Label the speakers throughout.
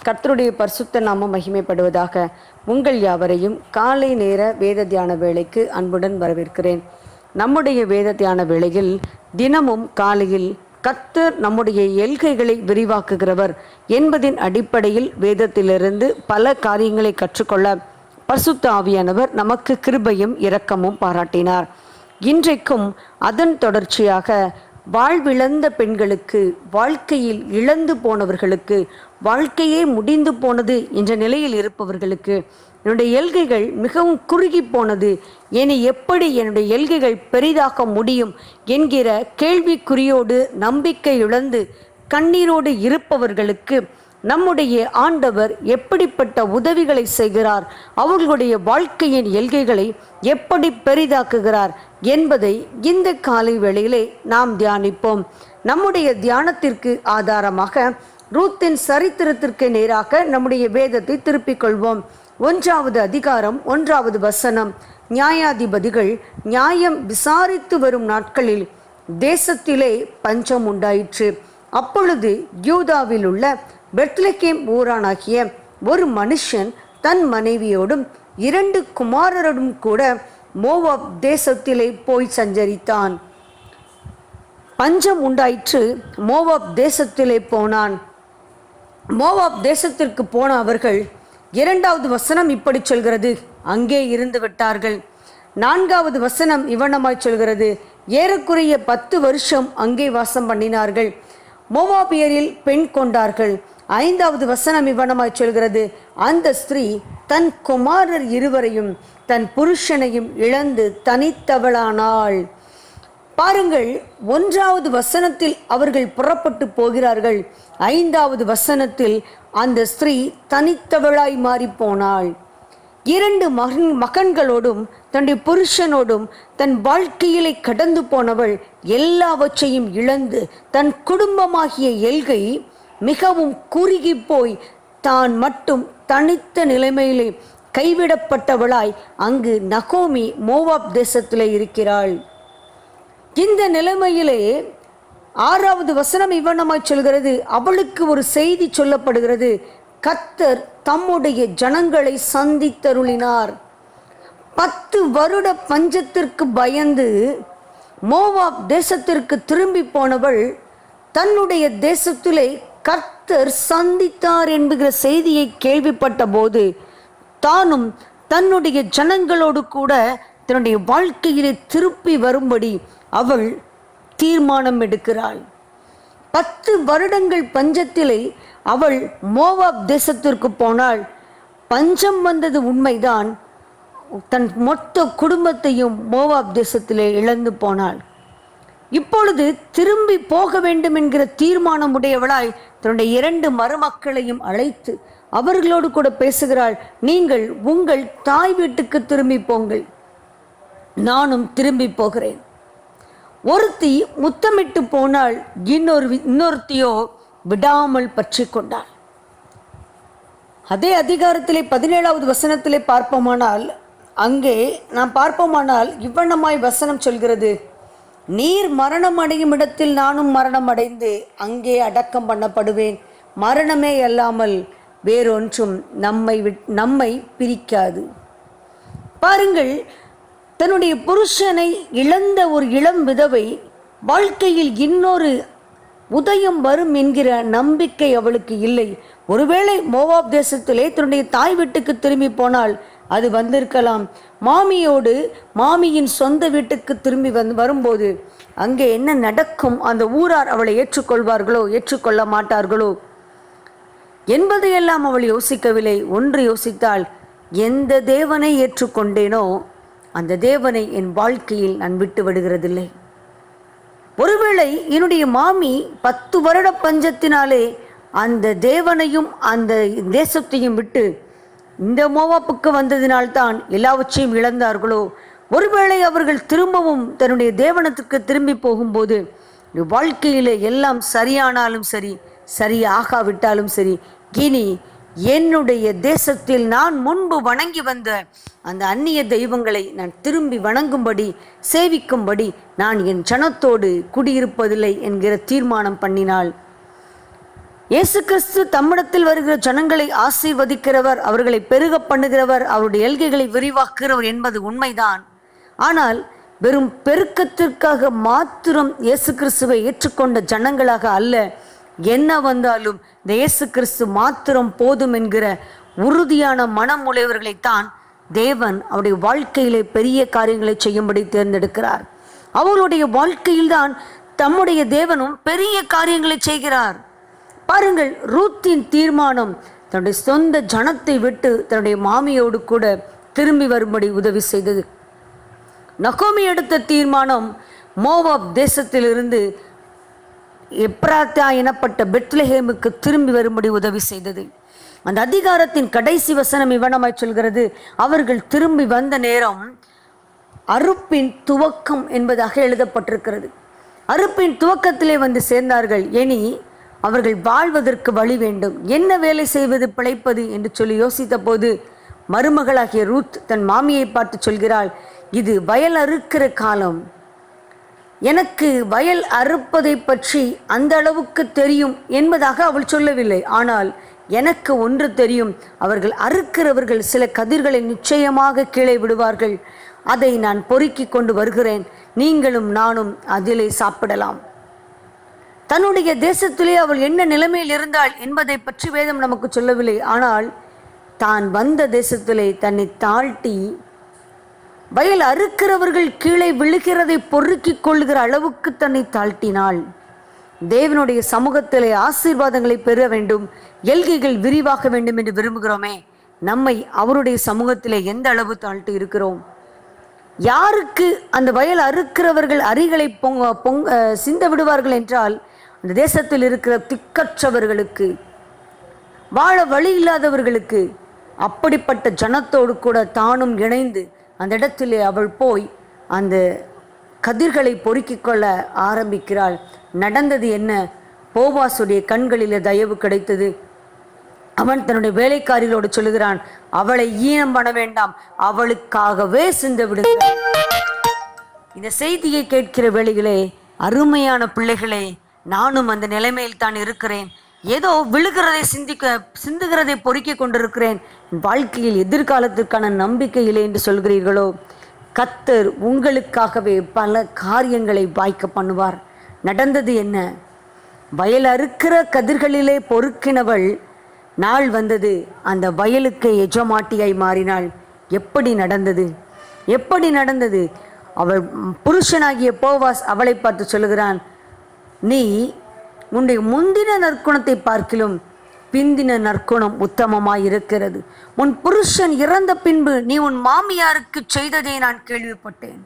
Speaker 1: கர்த்தருடைய பரிசுத்த நாமம் மகிமைப்படுவதாக உங்கள் யாவரையும் காலை நேர வேத தியான வேளைக்கு அன்புடன் வரவேற்கிறேன் நம்முடைய வேத தியான வேளையில் தினமும் காலையில் கர்த்தர் நம்முடைய எல்கைகளை விரிவாக்குகிறவர் என்பதின் அடிப்படையில் வேதத்திலிருந்து பல காரியங்களை கற்றுக்கொள்ள பரிசுத்த ஆவியானவர் நமக்கு கிருபையும் இரக்கமும் பாராட்டினார் இன்றைக்கும் அதன் தொடர்ச்சியாக வாழ்விழந்த பெண்களுக்கு வாழ்க்கையில் இழந்து போனவர்களுக்கு வாழ்க்கையே முடிந்து போனது என்ற நிலையில் இருப்பவர்களுக்கு என்னுடைய எல்கைகள் மிகவும் குறுகி போனது என்னை எப்படி என்னுடைய எல்கைகள் பெரிதாக்க முடியும் என்கிற கேள்விக்குறியோடு நம்பிக்கை இழந்து கண்ணீரோடு இருப்பவர்களுக்கு நம்முடைய ஆண்டவர் எப்படிப்பட்ட உதவிகளை செய்கிறார் அவர்களுடைய வாழ்க்கையின் எல்கைகளை எப்படி பெரிதாக்குகிறார் என்பதை இந்த காலை வேளையிலே நாம் தியானிப்போம் நம்முடைய தியானத்திற்கு ஆதாரமாக ரூத்தின் சரித்திரத்திற்கு நேராக நம்முடைய வேதத்தை திருப்பிக் கொள்வோம் ஒன்றாவது அதிகாரம் ஒன்றாவது வசனம் நியாயாதிபதிகள் நியாயம் விசாரித்து வரும் நாட்களில் தேசத்திலே பஞ்சம் உண்டாயிற்று அப்பொழுது யூதாவில் உள்ள பெத்லகேம் ஊரானாகிய ஒரு மனுஷன் தன் மனைவியோடும் இரண்டு குமாரரோடும் கூட மோவாப் தேசத்திலே போய் சஞ்சரித்தான் பஞ்சம் உண்டாயிற்று மோவாப் தேசத்திலே போனான் மோவாப் தேசத்திற்கு போன அவர்கள் இரண்டாவது வசனம் இப்படி சொல்கிறது அங்கே இருந்து விட்டார்கள் நான்காவது வசனம் இவனமாய் சொல்கிறது ஏறக்குறைய பத்து வருஷம் அங்கே வாசம் பண்ணினார்கள் மோவாபியரில் பெண் கொண்டார்கள் ஐந்தாவது வசனம் இவனமாய் சொல்கிறது அந்த ஸ்திரீ தன் குமாரர் இருவரையும் தன் புருஷனையும் இழந்து தனித்தவளானாள் பாருங்கள் ஒன்றாவது வசனத்தில் அவர்கள் புறப்பட்டு போகிறார்கள் ஐந்தாவது வசனத்தில் அந்த ஸ்திரீ தனித்தவளாய் மாறி போனாள் இரண்டு மகன் மகன்களோடும் தன்னுடைய புருஷனோடும் தன் வாழ்க்கையிலே கடந்து போனவள் எல்லாவற்றையும் இழந்து தன் குடும்பமாகிய எல்கை மிகவும் குறுகி போய் தான் மட்டும் தனித்த நிலைமையிலே கைவிடப்பட்டவளாய் அங்கு நகோமி மோவாப் தேசத்திலே இருக்கிறாள் இந்த நிலைமையிலே ஆறாவது வசனம் இவ்வண்ணமாய் சொல்கிறது அவளுக்கு ஒரு செய்தி சொல்லப்படுகிறது கத்தர் தம்முடைய ஜனங்களை சந்தித்தருளினார் பத்து வருட பஞ்சத்திற்கு பயந்து மோவாப் தேசத்திற்கு திரும்பி போனவள் தன்னுடைய தேசத்திலே கர்த்தர் சந்தித்தார் என்கிற செய்தியை கேள்விப்பட்ட போது தானும் தன்னுடைய ஜனங்களோடு கூட தன்னுடைய வாழ்க்கையிலே திருப்பி வரும்படி அவள் தீர்மானம் எடுக்கிறாள் பத்து வருடங்கள் பஞ்சத்திலே அவள் மோவாப் தேசத்திற்கு போனாள் பஞ்சம் வந்தது உண்மைதான் தன் மொத்த குடும்பத்தையும் மோவாப் தேசத்திலே இழந்து போனாள் இப்பொழுது திரும்பி போக வேண்டும் என்கிற தீர்மானம் உடையவளாய் தன்னுடைய இரண்டு மருமக்களையும் அழைத்து அவர்களோடு கூட பேசுகிறாள் நீங்கள் உங்கள் தாய் வீட்டுக்கு திரும்பி போங்கள் நானும் திரும்பி போகிறேன் ஒருத்தி முத்தமிட்டு போனால் இன்னொரு இன்னொருத்தியோ விடாமல் பற்றி கொண்டாள் அதே அதிகாரத்திலே பதினேழாவது வசனத்திலே பார்ப்போமானால் அங்கே நாம் பார்ப்போமானால் இவ்வண்ணமாய் வசனம் சொல்கிறது நீர் மரணம் அடையும் இடத்தில் நானும் மரணம் அடைந்து அங்கே அடக்கம் பண்ணப்படுவேன் மரணமே அல்லாமல் வேறொன்றும் நம்மை விட் நம்மை பிரிக்காது பாருங்கள் தன்னுடைய புருஷனை இழந்த ஒரு இளம் விதவை வாழ்க்கையில் இன்னொரு உதயம் வரும் என்கிற நம்பிக்கை அவளுக்கு இல்லை ஒருவேளை மோவாப் தேசத்திலே தன்னுடைய தாய் வீட்டுக்கு திரும்பி போனால் அது வந்திருக்கலாம் மாமியோடு மாமியின் சொந்த வீட்டுக்கு திரும்பி வந்து வரும்போது அங்கே என்ன நடக்கும் அந்த ஊரார் அவளை ஏற்றுக்கொள்வார்களோ ஏற்றுக்கொள்ள மாட்டார்களோ என்பதையெல்லாம் அவள் யோசிக்கவில்லை ஒன்று யோசித்தால் எந்த தேவனை ஏற்றுக்கொண்டேனோ அந்த தேவனை என் வாழ்க்கையில் நான் விட்டு விடுகிறதில்லை ஒருவேளை என்னுடைய மாமி பத்து வருட பஞ்சத்தினாலே அந்த தேவனையும் அந்த தேசத்தையும் விட்டு இந்த மோவாப்புக்கு வந்ததினால்தான் எல்லாவற்றையும் இழந்தார்களோ ஒருவேளை அவர்கள் திரும்பவும் தன்னுடைய தேவனத்துக்கு திரும்பி போகும்போது வாழ்க்கையிலே எல்லாம் சரியானாலும் சரி சரியாகாவிட்டாலும் சரி இனி என்னுடைய தேசத்தில் நான் முன்பு வணங்கி வந்த அந்த அந்நிய தெய்வங்களை நான் திரும்பி வணங்கும்படி சேவிக்கும்படி நான் என் ஜனத்தோடு குடியிருப்பதில்லை என்கிற தீர்மானம் பண்ணினாள் இயேசு கிறிஸ்து தம்மிடத்தில் வருகிற ஜனங்களை ஆசீர்வதிக்கிறவர் அவர்களை பெருக பண்ணுகிறவர் அவருடைய எல்கைகளை விரிவாக்குகிறவர் என்பது உண்மைதான் ஆனால் வெறும் பெருக்கத்திற்காக மாத்திரம் இயேசு கிறிஸ்துவை ஏற்றுக்கொண்ட ஜனங்களாக அல்ல என்ன வந்தாலும் இந்த இயேசு கிறிஸ்து மாத்திரம் போதும் என்கிற உறுதியான மனம் உடையவர்களைத்தான் தேவன் அவருடைய வாழ்க்கையிலே பெரிய காரியங்களை செய்யும்படி தேர்ந்தெடுக்கிறார் அவர்களுடைய வாழ்க்கையில்தான் தம்முடைய தேவனும் பெரிய காரியங்களை செய்கிறார் பாருங்கள் ரூத்தின் தீர்மானம் தன்னுடைய சொந்த ஜனத்தை விட்டு தன்னுடைய மாமியோடு கூட திரும்பி வரும்படி உதவி செய்தது நகோமி எடுத்த தீர்மானம் மோவாப் தேசத்திலிருந்து எப்ராத்தா எனப்பட்ட பெத்லஹேமுக்கு திரும்பி வரும்படி உதவி செய்தது அந்த அதிகாரத்தின் கடைசி வசனம் இவனமாய் சொல்கிறது அவர்கள் திரும்பி வந்த நேரம் அறுப்பின் துவக்கம் என்பதாக எழுதப்பட்டிருக்கிறது அறுப்பின் துவக்கத்திலே வந்து சேர்ந்தார்கள் இனி அவர்கள் வாழ்வதற்கு வழி வேண்டும் என்ன வேலை செய்வது பிழைப்பது என்று சொல்லி யோசித்த போது மருமகளாகிய ரூத் தன் மாமியை பார்த்து சொல்கிறாள் இது வயல் அறுக்கிற காலம் எனக்கு வயல் அறுப்பதை பற்றி அந்த அளவுக்கு தெரியும் என்பதாக அவள் சொல்லவில்லை ஆனால் எனக்கு ஒன்று தெரியும் அவர்கள் அறுக்கிறவர்கள் சில கதிர்களை நிச்சயமாக கீழே விடுவார்கள் அதை நான் பொறுக்கி கொண்டு வருகிறேன் நீங்களும் நானும் அதிலே சாப்பிடலாம் தன்னுடைய தேசத்திலே அவள் என்ன நிலைமையில் இருந்தாள் என்பதை பற்றி வேதம் நமக்கு சொல்லவில்லை ஆனால் தான் வந்த தேசத்திலே தன்னை தாழ்த்தி வயல் அறுக்கிறவர்கள் கீழே விழுகிறதை பொறுக்கிக் கொள்கிற அளவுக்கு தன்னை தாழ்த்தினாள் தேவனுடைய சமூகத்திலே ஆசீர்வாதங்களை பெற வேண்டும் எல்கைகள் விரிவாக வேண்டும் என்று விரும்புகிறோமே நம்மை அவருடைய சமூகத்திலே எந்த அளவு தாழ்த்தி இருக்கிறோம் யாருக்கு அந்த வயல் அறுக்கிறவர்கள் அரிகளை பொங்க பொங்க சிந்த விடுவார்கள் என்றால் அந்த தேசத்தில் இருக்கிற திக்கற்றவர்களுக்கு வாழ வழி இல்லாதவர்களுக்கு அப்படிப்பட்ட ஜனத்தோடு கூட தானும் இணைந்து அந்த இடத்திலே அவள் போய் அந்த கதிர்களை பொறுக்கிக் கொள்ள ஆரம்பிக்கிறாள் நடந்தது என்ன போவாசுடைய கண்களிலே தயவு கிடைத்தது அவன் தன்னுடைய வேலைக்காரிகளோடு சொல்லுகிறான் அவளை ஈனம் பண்ண வேண்டாம் அவளுக்காகவே சிந்த விடுங்கள் இந்த செய்தியை கேட்கிற வேளையிலே அருமையான பிள்ளைகளே நானும் அந்த நிலைமையில் தான் இருக்கிறேன் ஏதோ விழுகிறதை சிந்திக்க சிந்துகிறதை பொறுக்கிக் கொண்டிருக்கிறேன் என் வாழ்க்கையில் எதிர்காலத்திற்கான நம்பிக்கை இல்லை என்று சொல்கிறீர்களோ கத்தர் உங்களுக்காகவே பல காரியங்களை வாய்க்க பண்ணுவார் நடந்தது என்ன வயல் அறுக்கிற கதிர்களிலே பொறுக்கினவள் நாள் வந்தது அந்த வயலுக்கு எஜமாட்டியாய் மாறினாள் எப்படி நடந்தது எப்படி நடந்தது அவள் புருஷனாகிய போவாஸ் அவளை பார்த்து சொல்லுகிறான் நீ உன்னுடைய முந்தின நற்குணத்தை பார்க்கிலும் பிந்தின நற்குணம் உத்தமமாய் இருக்கிறது உன் புருஷன் இறந்த பின்பு நீ உன் மாமியாருக்கு செய்ததை நான் கேள்விப்பட்டேன்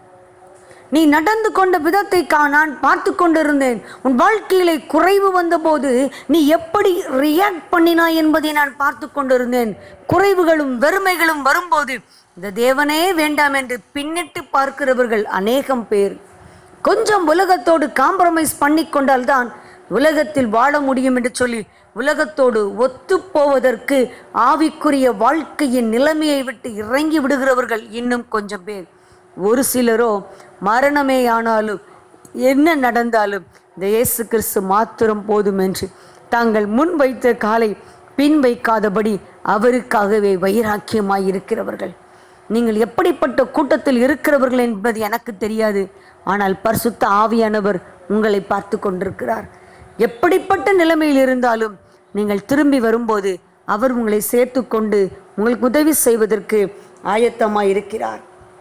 Speaker 1: நீ நடந்து கொண்ட விதத்தை கா நான் பார்த்து கொண்டிருந்தேன் உன் வாழ்க்கையிலே குறைவு வந்தபோது நீ எப்படி ரியாக்ட் பண்ணினாய் என்பதை நான் பார்த்து கொண்டிருந்தேன் குறைவுகளும் வெறுமைகளும் வரும்போது இந்த தேவனே வேண்டாம் என்று பின்னிட்டு பார்க்கிறவர்கள் அநேகம் பேர் கொஞ்சம் உலகத்தோடு காம்ப்ரமைஸ் பண்ணி கொண்டால்தான் உலகத்தில் வாழ முடியும் என்று சொல்லி உலகத்தோடு ஒத்து போவதற்கு ஆவிக்குரிய வாழ்க்கையின் நிலைமையை விட்டு இறங்கி விடுகிறவர்கள் இன்னும் கொஞ்சம் பேர் ஒரு சிலரோ மரணமே ஆனாலும் என்ன நடந்தாலும் இந்த இயேசு கிறிஸ்து மாத்திரம் போதும் என்று தாங்கள் முன் வைத்த காலை பின் வைக்காதபடி அவருக்காகவே வைராக்கியமாய் இருக்கிறவர்கள் நீங்கள் எப்படிப்பட்ட கூட்டத்தில் இருக்கிறவர்கள் என்பது எனக்கு தெரியாது ஆனால் பரிசுத்த ஆவியானவர் உங்களை பார்த்து கொண்டிருக்கிறார் எப்படிப்பட்ட நிலைமையில் இருந்தாலும் நீங்கள் திரும்பி வரும்போது அவர் உங்களை சேர்த்து கொண்டு உங்களுக்கு உதவி செய்வதற்கு ஆயத்தமாய் இருக்கிறார்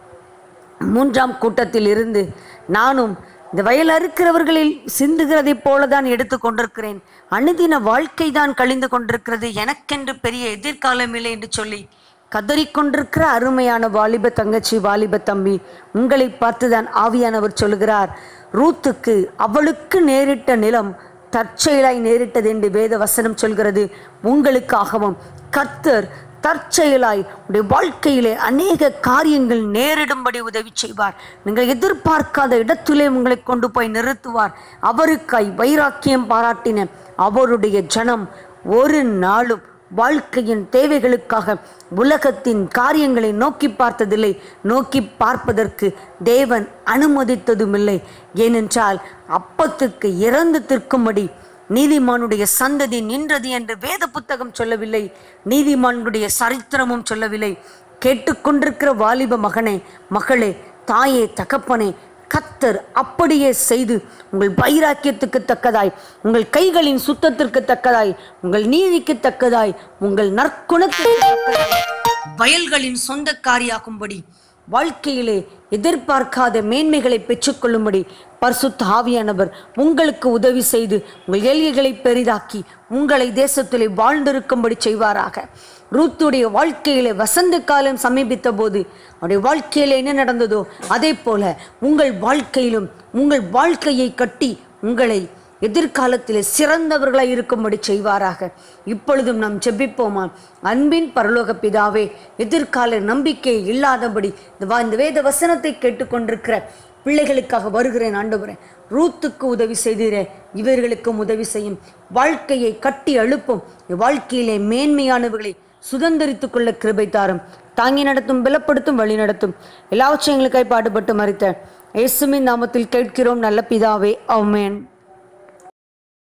Speaker 1: மூன்றாம் கூட்டத்தில் இருந்து நானும் இந்த வயல் அறுக்கிறவர்களில் சிந்துகிறதைப் போல தான் எடுத்து கொண்டிருக்கிறேன் அனுதின வாழ்க்கை தான் கழிந்து கொண்டிருக்கிறது எனக்கென்று பெரிய எதிர்காலம் இல்லை என்று சொல்லி கதறிக்கொண்டிருக்கிற அருமையான வாலிப தங்கச்சி வாலிப தம்பி உங்களை பார்த்துதான் ஆவியானவர் சொல்லுகிறார் ரூத்துக்கு அவளுக்கு நேரிட்ட நிலம் தற்செயலாய் நேரிட்டது என்று வேத வசனம் சொல்கிறது உங்களுக்காகவும் கர்த்தர் தற்செயலாய் உடைய வாழ்க்கையிலே அநேக காரியங்கள் நேரிடும்படி உதவி செய்வார் நீங்கள் எதிர்பார்க்காத இடத்திலே உங்களை கொண்டு போய் நிறுத்துவார் அவருக்காய் வைராக்கியம் பாராட்டின அவருடைய ஜனம் ஒரு நாளும் வாழ்க்கையின் தேவைகளுக்காக உலகத்தின் காரியங்களை நோக்கி பார்த்ததில்லை நோக்கி பார்ப்பதற்கு தேவன் அனுமதித்ததுமில்லை ஏனென்றால் அப்பத்துக்கு இறந்து திற்கும்படி நீதிமானுடைய சந்ததி நின்றது என்று வேத புத்தகம் சொல்லவில்லை நீதிமானுடைய சரித்திரமும் சொல்லவில்லை கேட்டுக்கொண்டிருக்கிற வாலிப மகனே மகளே தாயே தகப்பனே கத்தர் அப்படியே செய்து உங்கள் வைராக்கியத்துக்கு தக்கதாய் உங்கள் கைகளின் சுத்தத்திற்கு தக்கதாய் உங்கள் நீதிக்கு தக்கதாய் உங்கள் நற்குணத்திற்கு தக்கதாய் வயல்களின் சொந்தக்காரியாகும்படி வாழ்க்கையிலே எதிர்பார்க்காத மேன்மைகளை பெற்றுக்கொள்ளும்படி பரிசுத்த ஆவியானவர் உங்களுக்கு உதவி செய்து உங்கள் எல்கைகளை பெரிதாக்கி உங்களை தேசத்திலே வாழ்ந்திருக்கும்படி செய்வாராக ரூத்துடைய வாழ்க்கையிலே வசந்த காலம் சமீபித்த போது அவருடைய வாழ்க்கையில என்ன நடந்ததோ அதே போல உங்கள் வாழ்க்கையிலும் உங்கள் வாழ்க்கையை கட்டி உங்களை எதிர்காலத்திலே சிறந்தவர்களாய் இருக்கும்படி செய்வாராக இப்பொழுதும் நாம் ஜெபிப்போமா அன்பின் பரலோக பிதாவே எதிர்கால நம்பிக்கை இல்லாதபடி இந்த வா- இந்த வேத வசனத்தை கேட்டுக்கொண்டிருக்கிற பிள்ளைகளுக்காக வருகிறேன் ஆண்டவரே ரூத்துக்கு உதவி செய்தீரே இவர்களுக்கும் உதவி செய்யும் வாழ்க்கையை கட்டி எழுப்பும் வாழ்க்கையிலே மேன்மையானவர்களை சுதந்திரித்துக் கொள்ள கிருபை தாரும் தாங்கி நடத்தும் பலப்படுத்தும் வழி நடத்தும் எல்லாவற்றையும் எங்களுக்காய் பாடுபட்டு மறித்த இயேசுவின் நாமத்தில் கேட்கிறோம் நல்ல பிதாவே ஆமென்